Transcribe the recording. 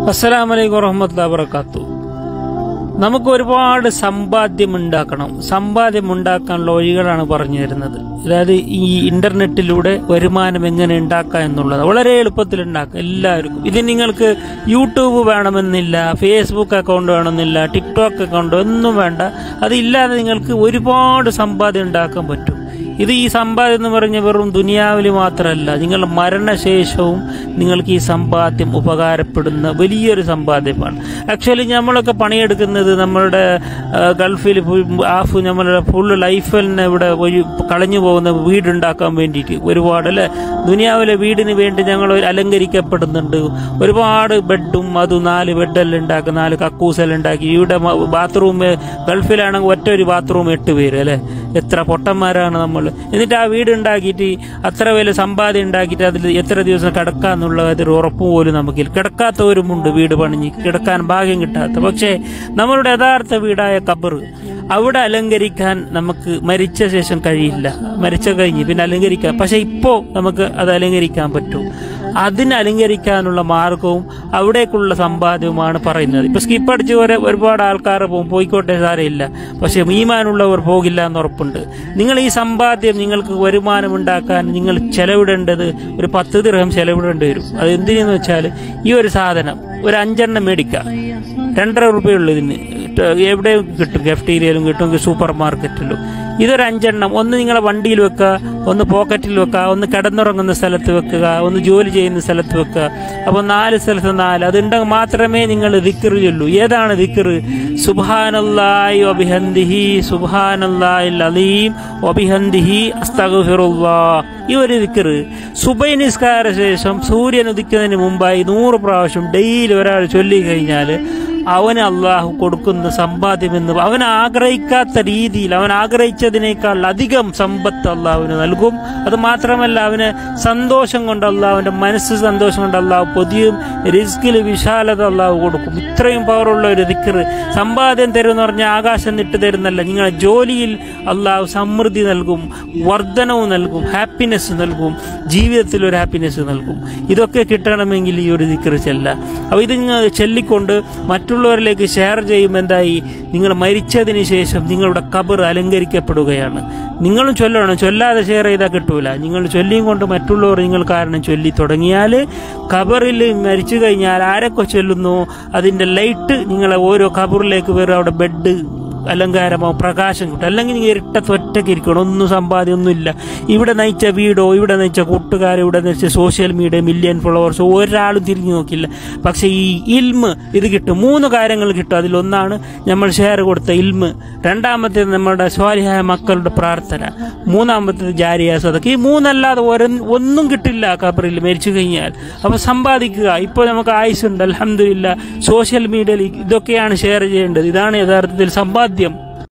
അസ്സലാമു അലൈക്കും വറഹ്മത്തുള്ളാഹി വബറകാത്തു നമുക്ക് ഒരുപാട് സമ്പാദ്യം ഉണ്ടാക്കണം സമ്പാദ്യം ഉണ്ടാക്കാനുള്ള വഴികളാണ് പറഞ്ഞു തരുന്നത് അതായത് ഈ ഇന്റർനെറ്റിലൂടെ വരുമാനം എങ്ങനെ ഉണ്ടാക്കാം എന്നുള്ളത് വളരെ എളുപ്പത്തിൽ ഉണ്ടാക്കാം എല്ലാവർക്കും ഇത് നിങ്ങൾക്ക് യൂട്യൂബ് വേണമെന്നില്ല ഫേസ്ബുക്ക് അക്കൗണ്ട് വേണമെന്നില്ല ടിക്ടോക്ക് അക്കൗണ്ട് ഒന്നും വേണ്ട അതില്ലാതെ നിങ്ങൾക്ക് ഒരുപാട് സമ്പാദ്യം ഉണ്ടാക്കാൻ പറ്റും ഇത് ഈ സമ്പാദ്യം എന്ന് പറഞ്ഞ വെറും ദുനിയാവിൽ മാത്രമല്ല നിങ്ങളുടെ മരണശേഷവും നിങ്ങൾക്ക് ഈ സമ്പാദ്യം ഉപകാരപ്പെടുന്ന വലിയൊരു സമ്പാദ്യമാണ് ആക്ച്വലി നമ്മളൊക്കെ പണിയെടുക്കുന്നത് നമ്മളുടെ ആ, ഗൾഫിൽ ഹാഫ് നമ്മളുടെ ഫുള്ള് ലൈഫിൽ തന്നെ ഇവിടെ ഒരു കളഞ്ഞു പോകുന്ന വീടുണ്ടാക്കാൻ വേണ്ടിയിട്ട് ഒരുപാട് അല്ലെ ദുനിയാവിലെ വീടിന് വേണ്ടി ഞങ്ങൾ അലങ്കരിക്കപ്പെടുന്നുണ്ട് ഒരുപാട് ബെഡും അതും നാല് ബെഡെല്ലാം ഉണ്ടാക്കി നാല് കക്കൂസെല്ലാം ഉണ്ടാക്കി ഇവിടെ ബാത്റൂം ഗൾഫിലാണെങ്കിൽ ഒറ്റ ഒരു ബാത്റൂം എട്ട് പേര് അല്ലെ എത്ര പൊട്ടന്മാരാണ് നമ്മൾ എന്നിട്ട് ആ വീട് ഉണ്ടാക്കിയിട്ട് അത്ര വലിയ സമ്പാദ്യം ഉണ്ടാക്കിയിട്ട് അതിൽ എത്ര ദിവസം കിടക്കാന്നുള്ള ഒരു ഉറപ്പ് പോലും നമുക്കില്ല കിടക്കാത്തവരുമുണ്ട് വീട് പണിഞ്ഞ് കിടക്കാൻ ഭാഗ്യം കിട്ടാത്ത പക്ഷേ നമ്മളുടെ യഥാർത്ഥ വീടായ കബർ അവിടെ അലങ്കരിക്കാൻ നമുക്ക് മരിച്ച ശേഷം കഴിയില്ല മരിച്ച കഴിഞ്ഞ് പിന്നെ അലങ്കരിക്കാൻ പക്ഷെ ഇപ്പോ നമുക്ക് അത് അലങ്കരിക്കാൻ പറ്റും അതിന് അലങ്കരിക്കാനുള്ള മാർഗവും അവിടേക്കുള്ള സമ്പാദ്യവുമാണ് പറയുന്നത് ഇപ്പൊ സ്കിപ്പ് അടിച്ച് വരെ ഒരുപാട് ആൾക്കാർ പോകും പോയിക്കോട്ടെ സാരമില്ല പക്ഷെ മീമാനുള്ളവർ പോകില്ല എന്ന് ഉറപ്പുണ്ട് നിങ്ങൾ ഈ സമ്പാദ്യം നിങ്ങൾക്ക് വരുമാനം ഉണ്ടാക്കാൻ നിങ്ങൾ ചെലവിടേണ്ടത് ഒരു പത്ത് ദിർഹം ചെലവിടേണ്ടി വരും അത് എന്തിനെന്ന് വെച്ചാൽ ഈ ഒരു സാധനം ഒരു അഞ്ചെണ്ണം മേടിക്കാം രണ്ടര റുപ്യുള്ളൂ ഇതിന് എവിടെയും കിട്ടും കഫ്റ്റീരിയയിലും കിട്ടും സൂപ്പർ മാർക്കറ്റിലും ഇതൊരു അഞ്ചെണ്ണം ഒന്ന് നിങ്ങളെ വണ്ടിയിൽ വെക്കുക ഒന്ന് പോക്കറ്റിൽ വെക്കുക ഒന്ന് കിടന്നുറങ്ങുന്ന സ്ഥലത്ത് വെക്കുക ഒന്ന് ജോലി ചെയ്യുന്ന സ്ഥലത്ത് വെക്കുക അപ്പോൾ നാല് സ്ഥലത്ത് നാല് അതുണ്ടെങ്കിൽ മാത്രമേ നിങ്ങൾ ദിക്കറ് ചൊല്ലൂ ഏതാണ് ദിക്കറ് സുബാനല്ലായി ഒബിഹന്ദിഹി സുബാനല്ലായി അലീം ഒബിഹന്ദിഹി അസ്തഗഫിറുല്ലാ ഈ ഒരു ദിക്കറ് സുബൈ നിസ്കാര ശേഷം സൂര്യൻ ഉദിക്കുന്നതിന് മുമ്പായി നൂറ് പ്രാവശ്യം ഡെയിലി ഒരാൾ ചൊല്ലി കഴിഞ്ഞാൽ അവന് അള്ളാഹു കൊടുക്കുന്ന സമ്പാദ്യം എന്ന് അവൻ ആഗ്രഹിക്കാത്ത രീതിയിൽ അവൻ ആഗ്രഹിച്ചതിനേക്കാൾ അധികം സമ്പത്ത് അള്ളാഹുവിന് നൽകും അത് മാത്രമല്ല അവന് സന്തോഷം കൊണ്ട് അള്ളാഹുവിന്റെ മനസ്സ് സന്തോഷം കൊണ്ട് അള്ളാഹു പൊതിയും റിസ്കിൽ വിശാലത അള്ളാഹു കൊടുക്കും ഇത്രയും പവറുള്ള ഒരു ദിക്കറ് സമ്പാദ്യം തരുമെന്ന് പറഞ്ഞാൽ ആകാശം നിട്ട് തരുന്നല്ല നിങ്ങളുടെ ജോലിയിൽ അള്ളാഹു സമൃദ്ധി നൽകും വർധനവ് നൽകും ഹാപ്പിനെസ് നൽകും ജീവിതത്തിൽ ഒരു ഹാപ്പിനെസ് നൽകും ഇതൊക്കെ കിട്ടണമെങ്കിൽ ഈ ഒരു ദിക്കറ് ചെല്ല അപ്പോൾ ഇത് നിങ്ങൾ ചൊല്ലിക്കൊണ്ട് മറ്റുള്ളവരിലേക്ക് ഷെയർ ചെയ്യുമ്പോൾ എന്തായി നിങ്ങൾ മരിച്ചതിന് ശേഷം നിങ്ങളുടെ കബർ അലങ്കരിക്കപ്പെടുകയാണ് നിങ്ങളും ചൊല്ലണം ചൊല്ലാതെ ഷെയർ ചെയ്താൽ കിട്ടൂല നിങ്ങൾ ചൊല്ലിയും കൊണ്ട് മറ്റുള്ളവർ നിങ്ങൾ കാരണം ചൊല്ലി തുടങ്ങിയാൽ കബറിൽ മരിച്ചു കഴിഞ്ഞാൽ ആരൊക്കെ ചൊല്ലുന്നു അതിന്റെ ലൈറ്റ് നിങ്ങളെ ഓരോ കബറിലേക്ക് വരും അവിടെ ബെഡ് അലങ്കാരമോ പ്രകാശം കിട്ടും അല്ലെങ്കിൽ നിങ്ങൾ ഇരുട്ടത്ത് ഒറ്റയ്ക്ക് ഇരിക്കണം ഒന്നും സമ്പാദ്യം ഒന്നുമില്ല ഇവിടെ നയിച്ച വീടോ ഇവിടെ നയിച്ച കൂട്ടുകാരോ ഇവിടെ നയിച്ച സോഷ്യൽ മീഡിയ മില്യൺ ഫോളോവേഴ്സോ ഒരാളും തിരിഞ്ഞു നോക്കില്ല പക്ഷെ ഈ ഇൽമ് ഇത് കിട്ടും മൂന്ന് കാര്യങ്ങൾ കിട്ടും അതിലൊന്നാണ് നമ്മൾ ഷെയർ കൊടുത്ത ഇൽമ് രണ്ടാമത്തേത് നമ്മുടെ സ്വാലിഹായ മക്കളുടെ പ്രാർത്ഥന മൂന്നാമത്തേത് ജാരിയ സദക്ക് ഈ മൂന്നല്ലാതെ ഒരു- ഒന്നും കിട്ടില്ല കബറിൽ മരിച്ചു കഴിഞ്ഞാൽ അപ്പൊ സമ്പാദിക്കുക ഇപ്പോൾ നമുക്ക് ആയുസുണ്ട് അലഹമില്ല സോഷ്യൽ മീഡിയയിൽ ഇതൊക്കെയാണ് ഷെയർ ചെയ്യേണ്ടത് ഇതാണ് യഥാർത്ഥത്തിൽ സമ്പാദ്യം